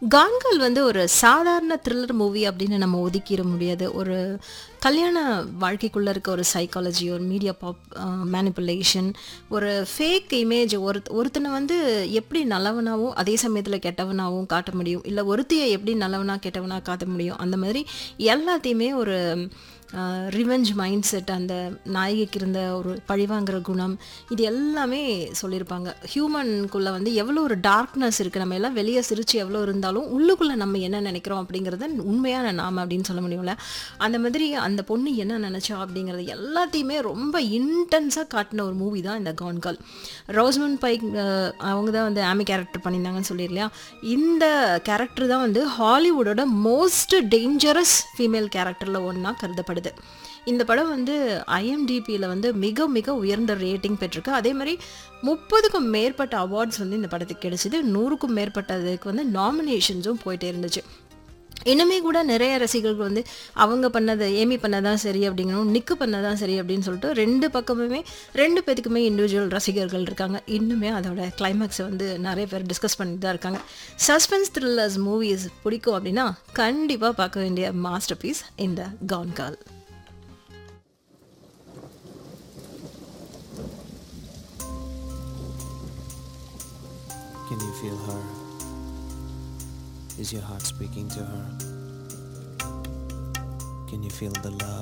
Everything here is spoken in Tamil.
கான்கள் வந்து ஒரு சாதாரண த்ரில்லர் மூவி அப்படின்னு நம்ம ஒதுக்கிட முடியாது ஒரு கல்யாண வாழ்க்கைக்குள்ளே இருக்க ஒரு சைக்காலஜி ஒரு மீடியா பாப் மேனிப்புலேஷன் ஒரு ஃபேக் இமேஜ் ஒரு ஒருத்தனை வந்து எப்படி நல்லவனாகவும் அதே சமயத்தில் கெட்டவனாகவும் காட்ட முடியும் இல்லை ஒருத்தியை எப்படி நல்லவனா கெட்டவனா காட்ட முடியும் அந்த மாதிரி எல்லாத்தையுமே ஒரு ரிவெஞ்ச் மைண்ட் செட் அந்த நாயகிக்கு இருந்த ஒரு பழிவாங்கிற குணம் இது எல்லாமே சொல்லியிருப்பாங்க ஹியூமனுக்குள்ளே வந்து எவ்வளோ ஒரு டார்க்னஸ் இருக்குது நம்ம எல்லாம் வெளியே சிரிச்சு எவ்வளோ இருந்தாலும் உள்ளுக்குள்ளே நம்ம என்ன நினைக்கிறோம் அப்படிங்கிறத உண்மையான நாம் அப்படின்னு சொல்ல முடியும்ல அந்த மாதிரி அந்த பொண்ணு என்ன நினச்சா அப்படிங்கிறது எல்லாத்தையுமே ரொம்ப இன்டென்ஸாக காட்டின ஒரு மூவி தான் இந்த கான்கால் ரோஸ்மன் பைக் அவங்க தான் வந்து ஆமி கேரக்டர் பண்ணியிருந்தாங்கன்னு சொல்லிடலையா இந்த கேரக்டர் தான் வந்து ஹாலிவுட்டோட மோஸ்ட் டேஞ்சரஸ் ஃபீமேல் கேரக்டரில் ஒன்றா கருதப்படுது இந்த படம் வந்து ஐஎம்டிபியில் வந்து மிக மிக உயர்ந்த ரேட்டிங் பெற்றிருக்கு அதே மாதிரி முப்பதுக்கும் மேற்பட்ட அவார்ட்ஸ் வந்து இந்த படத்துக்கு கிடைச்சிது நூறுக்கும் மேற்பட்டதுக்கு வந்து நாமினேஷன்ஸும் போயிட்டே இருந்துச்சு இன்னுமே கூட நிறைய ரசிகர்கள் வந்து அவங்க பண்ணதை ஏமி பண்ணதான் சரி அப்படிங்கணும் நிக்கு பண்ணதான் சரி அப்படின்னு சொல்லிட்டு ரெண்டு பக்கமுமே ரெண்டு பேத்துக்குமே இண்டிவிஜுவல் ரசிகர்கள் இருக்காங்க இன்னுமே அதோட கிளைமேக்ஸை வந்து நிறைய பேர் டிஸ்கஸ் பண்ணிட்டு தான் இருக்காங்க சஸ்பென்ஸ் த்ரில்லர்ஸ் மூவிஸ் பிடிக்கும் அப்படின்னா கண்டிப்பாக பார்க்க வேண்டிய மாஸ்டர் பீஸ் இந்த கவுன் கால் Can you feel her? Is your heart speaking to her? Can you feel the love?